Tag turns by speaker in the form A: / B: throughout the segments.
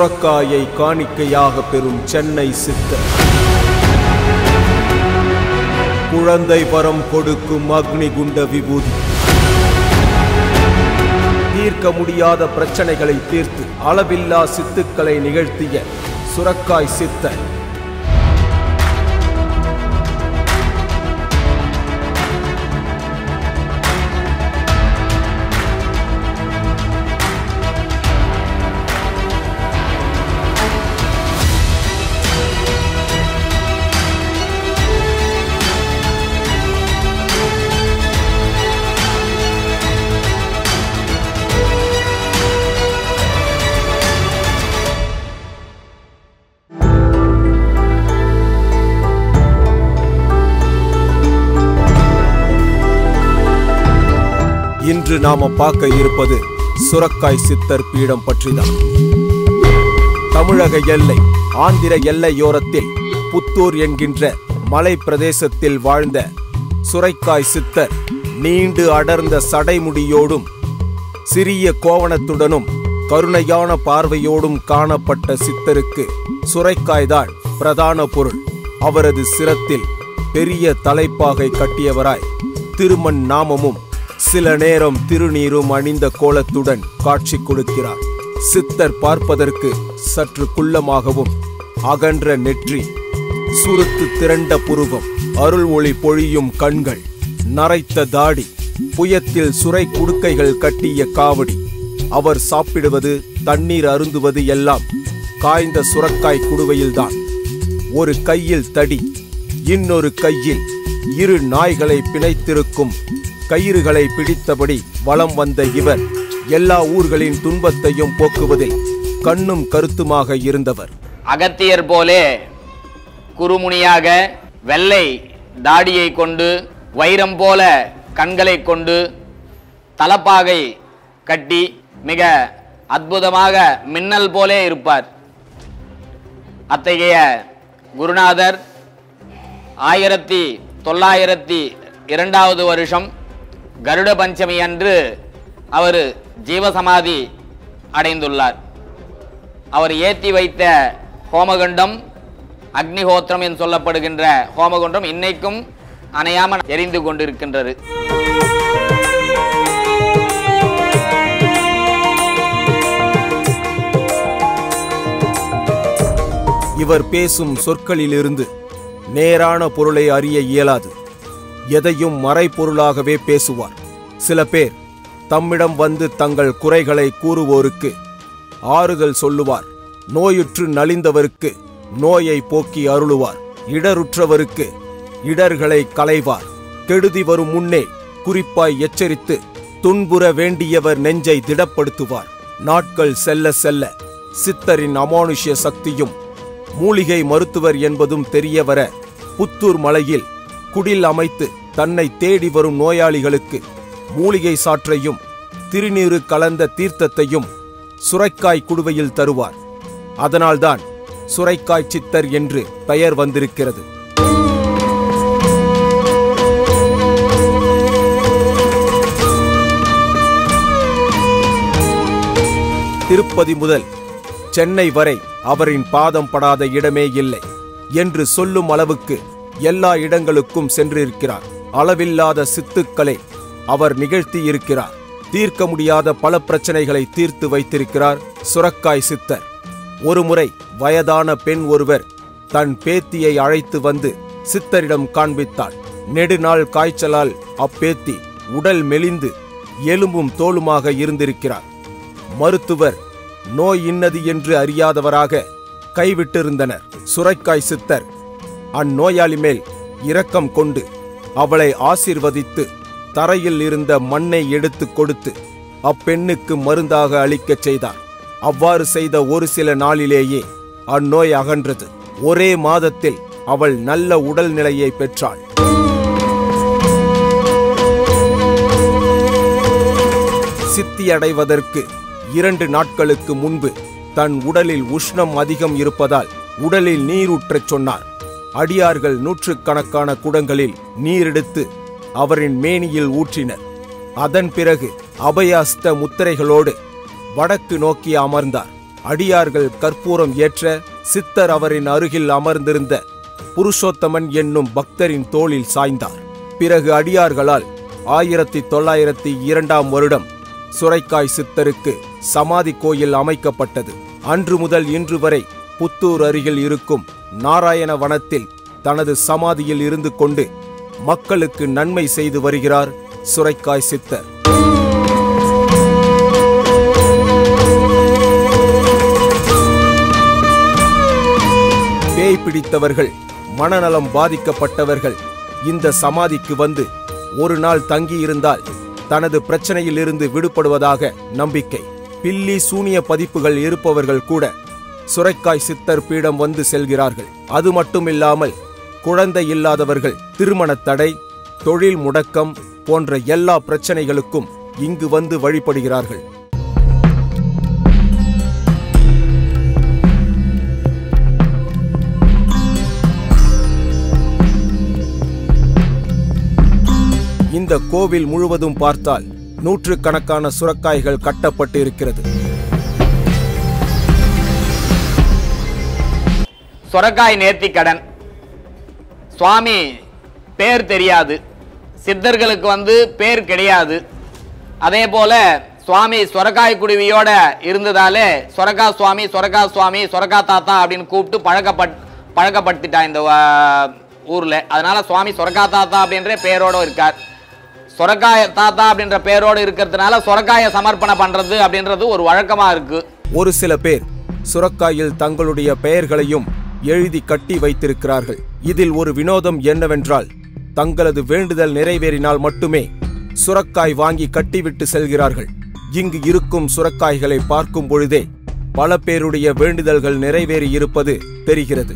A: சுரக்காயை காணிக்கையாக பெறும் சென்னை சித்தர் குழந்தை வரம் கொடுக்கும் அக்னி குண்ட விபூதி தீர்க்க முடியாத பிரச்சனைகளை தீர்த்து அளவில்லா சித்துக்களை நிகழ்த்திய சுரக்காய் சித்தர் இன்று நாம பார்க்க இருப்பது சுரக்காய் சித்தர் பீடம் பற்றிதான் தமிழக எல்லை ஆந்திர எல்லையோரத்தில் புத்தூர் என்கின்ற மலை பிரதேசத்தில் வாழ்ந்த சுரைக்காய் சித்தர் நீண்டு அடர்ந்த சடைமுடியோடும் சிறிய கோவணத்துடனும் கருணையான பார்வையோடும் காணப்பட்ட சித்தருக்கு சுரைக்காய்தான் பிரதான பொருள் அவரது சிரத்தில் பெரிய தலைப்பாகை கட்டியவராய் திருமண் நாமமும் சில நேரம் திருநீரும் அணிந்த கோலத்துடன் காட்சி கொடுக்கிறார் சித்தர் பார்ப்பதற்கு சற்று குள்ளமாகவும் அகன்ற நெற்றி சுருத்து திரண்ட புருவம் அருள் ஒளி பொழியும் கண்கள் நரைத்த தாடி புயத்தில் சுரை குடுக்கைகள் கட்டிய காவடி அவர் சாப்பிடுவது தண்ணீர் அருந்துவது எல்லாம் காய்ந்த சுரக்காய் குடுவையில்தான் ஒரு கையில் தடி இன்னொரு கையில் இரு நாய்களை பிணைத்திருக்கும் கயிறுகளை பிடித்தபடி வலம் வந்த இவர் எல்லா ஊர்களின் துன்பத்தையும் போக்குவதில் கண்ணும் கருத்துமாக இருந்தவர்
B: அகத்தியர் போலே குறுமுனியாக வெள்ளை தாடியை கொண்டு வைரம் போல கண்களை கொண்டு தலப்பாகை கட்டி மிக அற்புதமாக மின்னல் போலே இருப்பார் அத்தகைய குருநாதர் ஆயிரத்தி தொள்ளாயிரத்தி இரண்டாவது வருஷம் கருட பஞ்சமி அன்று அவர் ஜீவசமாதி அடைந்துள்ளார் அவர் ஏற்றி வைத்த ஹோமகுண்டம் அக்னிஹோத்திரம் என்று சொல்லப்படுகின்ற ஹோமகுண்டம் இன்னைக்கும் அணையாமல் எரிந்து கொண்டிருக்கின்றது
A: இவர் பேசும் சொற்களிலிருந்து நேரான பொருளை அறிய இயலாது எதையும் மறைபொருளாகவே பேசுவார் சில பேர் தம்மிடம் வந்து தங்கள் குறைகளை கூறுவோருக்கு ஆறுதல் சொல்லுவார் நோயுற்று நலிந்தவருக்கு நோயை போக்கி அருளுவார் இடருற்றவருக்கு இடர்களை களைவார் கெடுதி வரும் முன்னே குறிப்பாய் எச்சரித்து துன்புற வேண்டியவர் நெஞ்சை திடப்படுத்துவார் நாட்கள் செல்ல செல்ல சித்தரின் அமானுஷ்ய சக்தியும் மூலிகை மருத்துவர் என்பதும் தெரியவர புத்தூர் மலையில் குடில் அமைத்து தன்னை தேடி வரும் நோயாளிகளுக்கு மூலிகை சாற்றையும் திருநீறு கலந்த தீர்த்தத்தையும் சுரைக்காய் குடுவையில் தருவார் அதனால்தான் சுரைக்காய் சித்தர் என்று பெயர் வந்திருக்கிறது திருப்பதி முதல் சென்னை வரை அவரின் பாதம் படாத இடமே இல்லை என்று சொல்லும் அளவுக்கு எல்லா இடங்களுக்கும் சென்றிருக்கிறார் அளவில்லாத சித்துக்களை அவர் நிகழ்த்தியிருக்கிறார் தீர்க்க முடியாத பல பிரச்சனைகளை தீர்த்து வைத்திருக்கிறார் சுரக்காய் சித்தர் ஒருமுறை வயதான பெண் ஒருவர் தன் பேத்தியை அழைத்து வந்து சித்தரிடம் காண்பித்தாள் நெடுநாள் காய்ச்சலால் அப்பேத்தி உடல் மெலிந்து எலும்பும் தோலுமாக இருந்திருக்கிறார் மருத்துவர் நோய் இன்னது என்று அறியாதவராக கைவிட்டிருந்தனர் சுரைக்காய் சித்தர் அந்நோயாளி மேல் இரக்கம் கொண்டு அவளை ஆசீர்வதித்து தரையில் இருந்த மண்ணை எடுத்து கொடுத்து அப்பெண்ணுக்கு மருந்தாக அளிக்கச் செய்தார் அவ்வாறு செய்த ஒரு சில நாளிலேயே அந்நோய் அகன்றது ஒரே மாதத்தில் அவள் நல்ல உடல்நிலையை பெற்றாள் சித்தியடைவதற்கு இரண்டு நாட்களுக்கு முன்பு தன் உடலில் உஷ்ணம் அதிகம் இருப்பதால் உடலில் நீரூற்றச் சொன்னார் அடியார்கள் நூற்றுக்கணக்கான குடங்களில் நீரெடுத்து அவரின் மேனியில் ஊற்றினர் அதன் பிறகு அபயாஸ்த முத்திரைகளோடு வடக்கு நோக்கி அமர்ந்தார் அடியார்கள் கற்பூரம் ஏற்ற சித்தர் அவரின் அருகில் அமர்ந்திருந்த புருஷோத்தமன் என்னும் பக்தரின் தோளில் சாய்ந்தார் பிறகு அடியார்களால் ஆயிரத்தி தொள்ளாயிரத்தி இரண்டாம் வருடம் சுரைக்காய் சித்தருக்கு சமாதி கோயில் அமைக்கப்பட்டது அன்று முதல் இன்று வரை புத்தூர் அருகில் இருக்கும் நாராயண வனத்தில் தனது சமாதியில் இருந்து கொண்டு மக்களுக்கு நன்மை செய்து வருகிறார் சுரைக்காய் சித்தர் பேய் பிடித்தவர்கள் மனநலம் பாதிக்கப்பட்டவர்கள் இந்த சமாதிக்கு வந்து ஒரு நாள் தங்கியிருந்தால் தனது பிரச்சனையிலிருந்து விடுபடுவதாக நம்பிக்கை பில்லி சூனிய பதிப்புகள் இருப்பவர்கள் கூட சுரைக்காய் சித்தர் பீடம் வந்து செல்கிறார்கள் அது மட்டுமில்லாமல் குழந்தை இல்லாதவர்கள் திருமணத் தடை தொழில் முடக்கம் போன்ற எல்லா பிரச்சனைகளுக்கும் இங்கு வந்து வழிபடுகிறார்கள் இந்த கோவில் முழுவதும் பார்த்தால் நூற்றுக்கணக்கான சுரக்காய்கள் கட்டப்பட்டு இருக்கிறது
B: சொரக்காய் நேர்த்திக்கடன் சுவாமி பேர் தெரியாது சித்தர்களுக்கு வந்து பேர் கிடையாது அதே போல சுவாமி சொரக்காய் குடுவியோட இருந்ததாலே சொரக்கா சுவாமி சொரக்கா சுவாமி சொரக்கா தாத்தா அப்படின்னு கூப்பிட்டு பழக்கப்பட் பழக்கப்படுத்திட்டா இந்த ஆ, ஊர்ல அதனால சுவாமி சொரக்கா தாத்தா அப்படின்ற பேரோட இருக்கார் சொரக்காய தாத்தா அப்படின்ற பேரோடு இருக்கிறதுனால சொரக்காயை சமர்ப்பணம் பண்றது அப்படின்றது ஒரு வழக்கமா இருக்கு
A: ஒரு சில பேர் சுரக்காயில் தங்களுடைய பெயர்களையும் எழுதி கட்டி வைத்திருக்கிறார்கள் இதில் ஒரு வினோதம் என்னவென்றால் தங்களது வேண்டுதல் நிறைவேறினால் மட்டுமே சுரக்காய் வாங்கி கட்டிவிட்டு செல்கிறார்கள் இங்கு இருக்கும் சுரக்காய்களை பார்க்கும் பொழுதே பல பேருடைய வேண்டுதல்கள் நிறைவேறி இருப்பது தெரிகிறது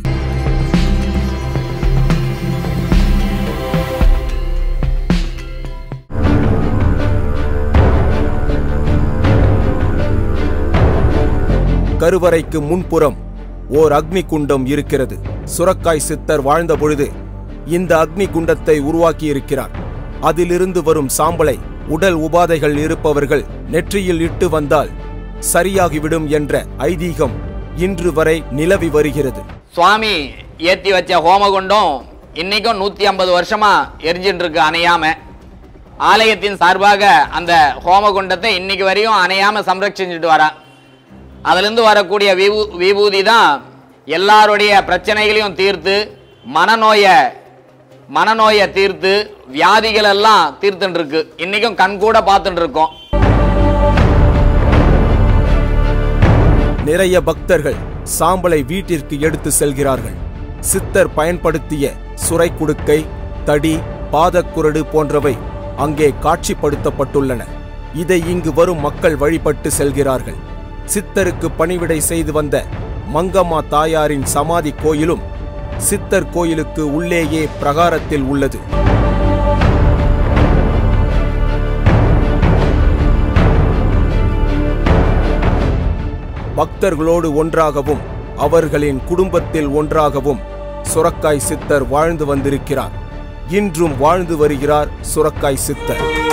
A: கருவறைக்கு முன்புறம் ஓர் அக்னி குண்டம் இருக்கிறது சுரக்காய் சித்தர் வாழ்ந்த பொழுது இந்த அக்னி குண்டத்தை உருவாக்கியிருக்கிறார் அதிலிருந்து வரும் சாம்பலை உடல் உபாதைகள் இருப்பவர்கள் நெற்றியில் இட்டு வந்தால் சரியாகிவிடும் என்ற ஐதீகம் இன்று வரை நிலவி வருகிறது
B: சுவாமி ஏத்தி வச்ச ஹோமகுண்டம் இன்னைக்கும் நூத்தி ஐம்பது வருஷமா எரிஞ்சிட்டு இருக்கு அணையாம ஆலயத்தின் சார்பாக அந்த ஹோமகுண்டத்தை இன்னைக்கு வரையும் அணையாம சம்ரட்சிச்சுட்டு வரா அதிலிருந்து வரக்கூடிய விபூ விபூதி தான் எல்லாருடைய பிரச்சனைகளையும் தீர்த்து மனநோயை மனநோயை தீர்த்து வியாதிகள் எல்லாம் தீர்த்துட்டு இருக்கு இன்னைக்கும் கண் கூட பார்த்துட்டு இருக்கோம்
A: நிறைய பக்தர்கள் சாம்பலை வீட்டிற்கு எடுத்து செல்கிறார்கள் சித்தர் பயன்படுத்திய சுரை குடுக்கை தடி பாதக்குரடு போன்றவை அங்கே காட்சிப்படுத்தப்பட்டுள்ளன இதை இங்கு வரும் மக்கள் வழிபட்டு செல்கிறார்கள் சித்தருக்கு பணிவிடை செய்து வந்த மங்கம்மா தாயாரின் சமாதி கோயிலும் சித்தர் கோயிலுக்கு உள்ளேயே பிரகாரத்தில் உள்ளது பக்தர்களோடு ஒன்றாகவும் அவர்களின் குடும்பத்தில் ஒன்றாகவும் சுரக்காய் சித்தர் வாழ்ந்து வந்திருக்கிறார் இன்றும் வாழ்ந்து வருகிறார் சுரக்காய் சித்தர்